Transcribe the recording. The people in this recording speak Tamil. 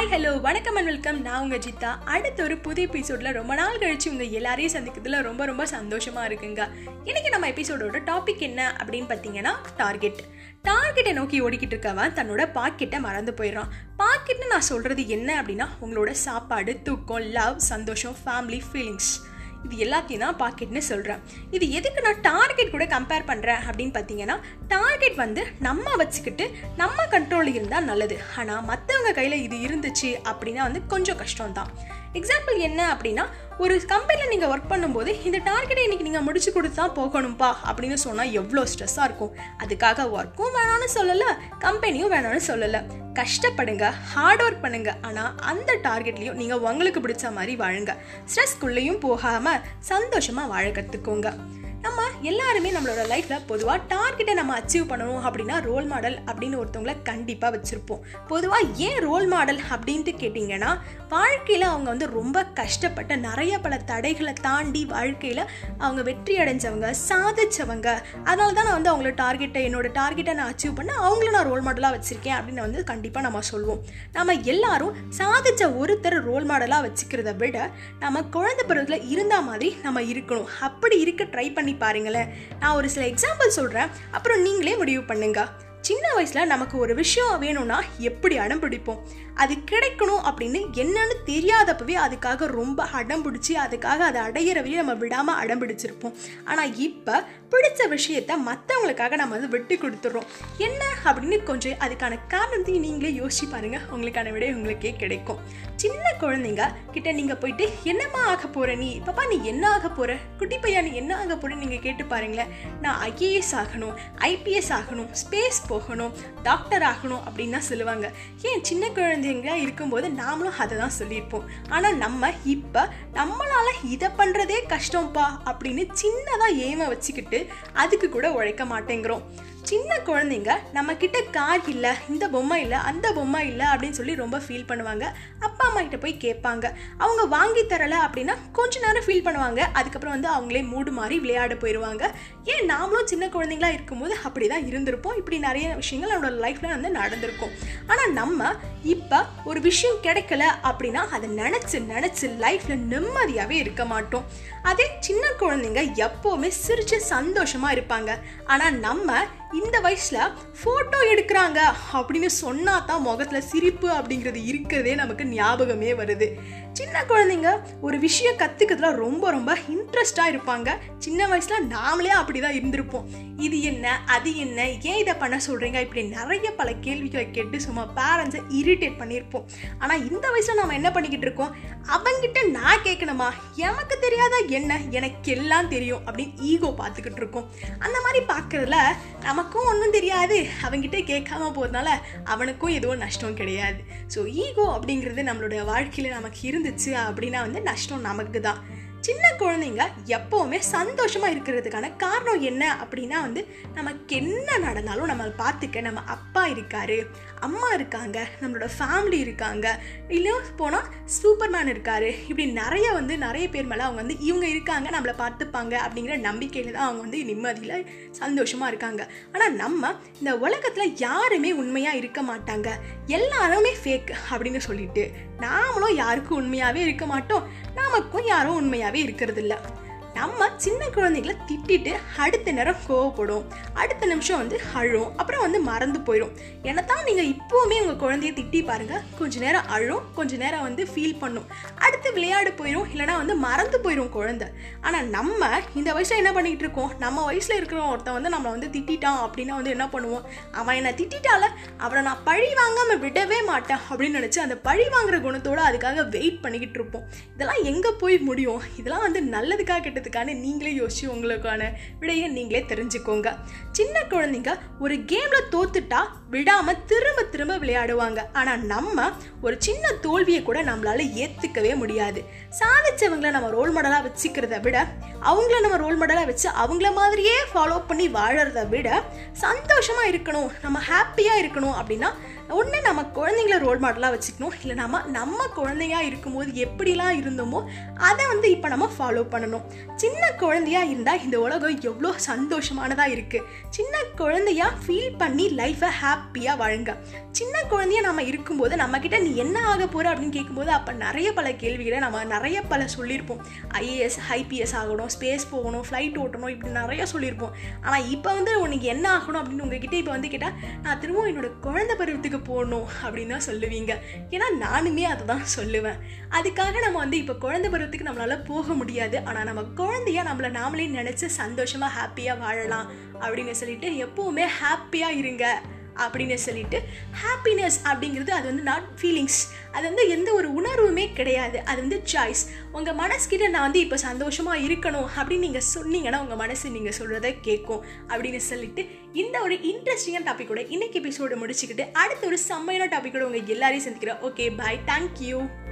ஹாய் ஹலோ வணக்கம் அண்ட் வெல்கம் நான் உங்கள் ஜித்தா அடுத்த ஒரு புது எபிசோடில் ரொம்ப நாள் கழிச்சு உங்கள் எல்லாரையும் சந்திக்கிறதுல ரொம்ப ரொம்ப சந்தோஷமாக இருக்குங்க இன்னைக்கு நம்ம எபிசோடோட டாபிக் என்ன அப்படின்னு பார்த்தீங்கன்னா டார்கெட் டார்கெட்டை நோக்கி ஓடிக்கிட்டு இருக்கவன் தன்னோட பாக்கெட்டை மறந்து போயிடுறான் பாக்கெட்னு நான் சொல்கிறது என்ன அப்படின்னா உங்களோட சாப்பாடு தூக்கம் லவ் சந்தோஷம் ஃபேமிலி ஃபீலிங்ஸ் இது எல்லாத்தையும் தான் பாக்கெட்னு சொல்கிறேன் இது எதுக்கு நான் டார்கெட் கூட கம்பேர் பண்ணுறேன் அப்படின்னு பார்த்தீங்கன்னா டார்கெட் வந்து நம்ம வச்சுக்கிட்டு நம்ம கண்ட்ரோலில் இருந்தால் நல்லது ஆனால் மற்றவங்க கையில் இது இருந்துச்சு அப்படின்னா வந்து கொஞ்சம் கஷ்டம்தான் எக்ஸாம்பிள் என்ன அப்படின்னா ஒரு கம்பெனியில் நீங்கள் ஒர்க் பண்ணும்போது இந்த டார்கெட்டை இன்றைக்கி நீங்கள் முடிச்சு கொடுத்து தான் போகணும்ப்பா அப்படின்னு சொன்னால் எவ்வளோ ஸ்ட்ரெஸ்ஸாக இருக்கும் அதுக்காக ஒர்க்கும் வேணாம்னு சொல்லலை கம்பெனியும் வேணாம்னு சொல்லலை கஷ்டப்படுங்க ஹார்ட் ஒர்க் பண்ணுங்க ஆனால் அந்த டார்கெட்லேயும் நீங்கள் உங்களுக்கு பிடிச்ச மாதிரி வாழுங்க ஸ்ட்ரெஸ்க்குள்ளேயும் போகாமல் சந்தோஷமாக வாழ கற்றுக்கோங்க நம்ம எல்லாருமே நம்மளோட லைஃப்பில் பொதுவாக டார்கெட்டை நம்ம அச்சீவ் பண்ணணும் அப்படின்னா ரோல் மாடல் அப்படின்னு ஒருத்தவங்கள கண்டிப்பாக வச்சுருப்போம் பொதுவாக ஏன் ரோல் மாடல் அப்படின்ட்டு கேட்டிங்கன்னா வாழ்க்கையில் அவங்க வந்து ரொம்ப கஷ்டப்பட்ட நிறைய பல தடைகளை தாண்டி வாழ்க்கையில் அவங்க வெற்றி அடைஞ்சவங்க சாதிச்சவங்க அதனால தான் நான் வந்து அவங்கள டார்கெட்டை என்னோட டார்கெட்டை நான் அச்சீவ் பண்ண அவங்கள நான் ரோல் மாடலாக வச்சுருக்கேன் அப்படின்னு வந்து கண்டிப்பாக நம்ம சொல்லுவோம் நம்ம எல்லாரும் சாதிச்ச ஒருத்தர் ரோல் மாடலாக வச்சுக்கிறத விட நம்ம குழந்தை பருவத்தில் இருந்த மாதிரி நம்ம இருக்கணும் அப்படி இருக்க ட்ரை பண்ணி பாருங்களேன் நான் ஒரு சில எக்ஸாம்பிள் சொல்கிறேன் அப்புறம் நீங்களே முடிவு பண்ணுங்க சின்ன வயசில் நமக்கு ஒரு விஷயம் வேணும்னா எப்படி அடம் பிடிப்போம் அது கிடைக்கணும் அப்படின்னு என்னன்னு தெரியாதப்பவே அதுக்காக ரொம்ப அடம் பிடிச்சி அதுக்காக அதை அடையிறவையும் நம்ம விடாமல் அடம் பிடிச்சிருப்போம் ஆனால் இப்போ பிடிச்ச விஷயத்த மற்றவங்களுக்காக நம்ம வந்து விட்டு கொடுத்துட்றோம் என்ன அப்படின்னு கொஞ்சம் அதுக்கான காரணத்தையும் நீங்களே யோசிச்சு பாருங்க உங்களுக்கான விடை உங்களுக்கே கிடைக்கும் சின்ன குழந்தைங்க கிட்ட நீங்கள் போயிட்டு என்னம்மா ஆக போற நீ பாப்பா நீ என்ன ஆக போற குட்டி பையா நீ என்ன ஆக போற நீங்கள் கேட்டு பாருங்களேன் நான் ஐஏஎஸ் ஆகணும் ஐபிஎஸ் ஆகணும் ஸ்பேஸ் போகணும் டாக்டர் ஆகணும் அப்படின்னு தான் சொல்லுவாங்க ஏன் சின்ன குழந்தைங்க இருக்கும்போது நாமளும் அதை தான் சொல்லியிருப்போம் ஆனால் நம்ம இப்போ நம்மளால் இதை பண்ணுறதே கஷ்டம்ப்பா அப்படின்னு சின்னதாக ஏம வச்சுக்கிட்டு அதுக்கு கூட உழைக்க மாட்டேங்கிறோம் சின்ன குழந்தைங்க நம்ம கிட்ட கார் இல்லை இந்த பொம்மை இல்லை அந்த பொம்மை இல்லை அப்படின்னு சொல்லி ரொம்ப ஃபீல் பண்ணுவாங்க அப்பா அம்மா கிட்ட போய் கேட்பாங்க அவங்க வாங்கி தரலை அப்படின்னா கொஞ்ச நேரம் ஃபீல் பண்ணுவாங்க அதுக்கப்புறம் வந்து அவங்களே மூடு மாறி விளையாட போயிடுவாங்க ஏன் நாமளும் சின்ன குழந்தைங்களா இருக்கும்போது அப்படி தான் இருந்திருப்போம் இப்படி நிறைய விஷயங்கள் நம்மளோட லைஃப்பில் வந்து நடந்திருக்கும் ஆனால் நம்ம இப்போ ஒரு விஷயம் கிடைக்கல அப்படின்னா அதை நினச்சி நினச்சி லைஃப்பில் நிம்மதியாகவே இருக்க மாட்டோம் அதே சின்ன குழந்தைங்க எப்போவுமே சிரிச்சு சந்தோஷமாக இருப்பாங்க ஆனால் நம்ம இந்த வயசில் ஃபோட்டோ எடுக்கிறாங்க அப்படின்னு சொன்னா தான் முகத்தில் சிரிப்பு அப்படிங்கிறது இருக்கிறதே நமக்கு ஞாபகமே வருது சின்ன குழந்தைங்க ஒரு விஷயம் கற்றுக்கிறதுல ரொம்ப ரொம்ப இன்ட்ரெஸ்டாக இருப்பாங்க சின்ன வயசில் நாமளே அப்படி தான் இருந்திருப்போம் இது என்ன அது என்ன ஏன் இதை பண்ண சொல்கிறீங்க இப்படி நிறைய பல கேள்விகளை கேட்டு சும்மா பேரண்ட்ஸை இரிட்டேட் பண்ணியிருப்போம் ஆனால் இந்த வயசில் நம்ம என்ன பண்ணிக்கிட்டு இருக்கோம் அவங்கிட்ட நான் கேட்கணுமா எனக்கு தெரியாத என்ன எனக்கு எல்லாம் தெரியும் அப்படின்னு ஈகோ பார்த்துக்கிட்டு இருக்கோம் அந்த மாதிரி பார்க்குறதுல நமக்கும் ஒன்றும் தெரியாது அவங்கிட்ட கேட்காம போகிறதுனால அவனுக்கும் எதுவும் நஷ்டம் கிடையாது ஸோ ஈகோ அப்படிங்கிறது நம்மளுடைய வாழ்க்கையில் நமக்கு இருந்துச்சு அப்படின்னா வந்து நஷ்டம் நமக்கு தான் சின்ன குழந்தைங்க எப்போவுமே சந்தோஷமாக இருக்கிறதுக்கான காரணம் என்ன அப்படின்னா வந்து நமக்கு என்ன நடந்தாலும் நம்ம பார்த்துக்க நம்ம அப்பா இருக்காரு அம்மா இருக்காங்க நம்மளோட ஃபேமிலி இருக்காங்க இல்லை போனால் சூப்பர்மேன் இருக்காரு இப்படி நிறைய வந்து நிறைய பேர் மேலே அவங்க வந்து இவங்க இருக்காங்க நம்மளை பார்த்துப்பாங்க அப்படிங்கிற நம்பிக்கையில் தான் அவங்க வந்து நிம்மதியில் சந்தோஷமாக இருக்காங்க ஆனால் நம்ம இந்த உலகத்தில் யாருமே உண்மையாக இருக்க மாட்டாங்க எல்லாருமே ஃபேக் அப்படின்னு சொல்லிட்டு நாமளும் யாருக்கும் உண்மையாகவே இருக்க மாட்டோம் நமக்கும் யாரும் உண்மையாகவே இருக்கிறது இல்லை நம்ம சின்ன குழந்தைகளை திட்டிட்டு அடுத்த நேரம் கோவப்படும் அடுத்த நிமிஷம் வந்து அழும் அப்புறம் வந்து மறந்து போயிடும் என்னத்தான் நீங்கள் இப்போவுமே உங்கள் குழந்தைய திட்டி பாருங்கள் கொஞ்ச நேரம் அழும் கொஞ்ச நேரம் வந்து ஃபீல் பண்ணும் அடுத்து விளையாடு போயிடும் இல்லைனா வந்து மறந்து போயிடும் குழந்தை ஆனால் நம்ம இந்த வயசில் என்ன பண்ணிக்கிட்டு இருக்கோம் நம்ம வயசில் இருக்கிற ஒருத்தன் வந்து நம்மளை வந்து திட்டான் அப்படின்னா வந்து என்ன பண்ணுவோம் அவன் என்னை திட்டால அவனை நான் பழி வாங்காமல் விடவே மாட்டேன் அப்படின்னு நினச்சி அந்த பழி வாங்குற குணத்தோடு அதுக்காக வெயிட் பண்ணிக்கிட்டு இருப்போம் இதெல்லாம் எங்கே போய் முடியும் இதெல்லாம் வந்து நல்லதுக்காக கெட்டது பண்ணுறதுக்கான நீங்களே யோசிச்சு உங்களுக்கான விடையை நீங்களே தெரிஞ்சுக்கோங்க சின்ன குழந்தைங்க ஒரு கேமில் தோத்துட்டா விடாமல் திரும்ப திரும்ப விளையாடுவாங்க ஆனால் நம்ம ஒரு சின்ன தோல்வியை கூட நம்மளால ஏற்றுக்கவே முடியாது சாதிச்சவங்கள நம்ம ரோல் மாடலாக வச்சுக்கிறத விட அவங்கள நம்ம ரோல் மாடலாக வச்சு அவங்கள மாதிரியே ஃபாலோ பண்ணி வாழறத விட சந்தோஷமாக இருக்கணும் நம்ம ஹாப்பியாக இருக்கணும் அப்படின்னா ஒன்று நம்ம குழந்தைங்கள ரோல் மாடலாக வச்சுக்கணும் இல்லை நம்ம நம்ம குழந்தையா இருக்கும்போது எப்படிலாம் இருந்தோமோ அதை வந்து இப்போ நம்ம ஃபாலோ பண்ணணும் சின்ன குழந்தையா இருந்தால் இந்த உலகம் எவ்வளோ சந்தோஷமானதாக இருக்குது சின்ன குழந்தையா ஃபீல் பண்ணி லைஃப்பை ஹாப்பியாக வாழுங்க சின்ன குழந்தையா நம்ம இருக்கும்போது நம்மக்கிட்ட நீ என்ன ஆக போகிற அப்படின்னு கேட்கும்போது அப்போ நிறைய பல கேள்விகளை நம்ம நிறைய பல சொல்லியிருப்போம் ஐஏஎஸ் ஐபிஎஸ் ஆகணும் ஸ்பேஸ் போகணும் ஃப்ளைட் ஓட்டணும் இப்படி நிறைய சொல்லியிருப்போம் ஆனால் இப்போ வந்து உனக்கு என்ன ஆகணும் அப்படின்னு உங்ககிட்ட இப்போ வந்து கேட்டால் நான் திரும்பவும் என்னோட குழந்தை பருவத்துக்கு போகணும் அப்படின்னு தான் சொல்லுவீங்க ஏன்னா நானுமே அதை தான் சொல்லுவேன் அதுக்காக நம்ம வந்து இப்போ குழந்தை பருவத்துக்கு நம்மளால் போக முடியாது ஆனால் நம்ம குழந்தைய நம்மளை நாமளே நினச்சி சந்தோஷமாக ஹாப்பியாக வாழலாம் அப்படின்னு சொல்லிட்டு எப்போவுமே ஹாப்பியாக இருங்க அப்படின்னு சொல்லிட்டு ஹாப்பினஸ் அப்படிங்கிறது அது வந்து நாட் ஃபீலிங்ஸ் அது வந்து எந்த ஒரு உணர்வுமே கிடையாது அது வந்து சாய்ஸ் உங்கள் மனசுக்கிட்ட நான் வந்து இப்போ சந்தோஷமாக இருக்கணும் அப்படின்னு நீங்கள் சொன்னீங்கன்னா உங்கள் மனசு நீங்கள் சொல்கிறத கேட்கும் அப்படின்னு சொல்லிட்டு இந்த ஒரு இன்ட்ரெஸ்டிங்கான டாப்பிக்கோட இன்னைக்கு எபிசோடு முடிச்சுக்கிட்டு அடுத்த ஒரு செம்மையான டாப்பிக்கோட உங்கள் எல்லாரையும் சந்திக்கிறேன் ஓகே பாய் தேங்க்யூ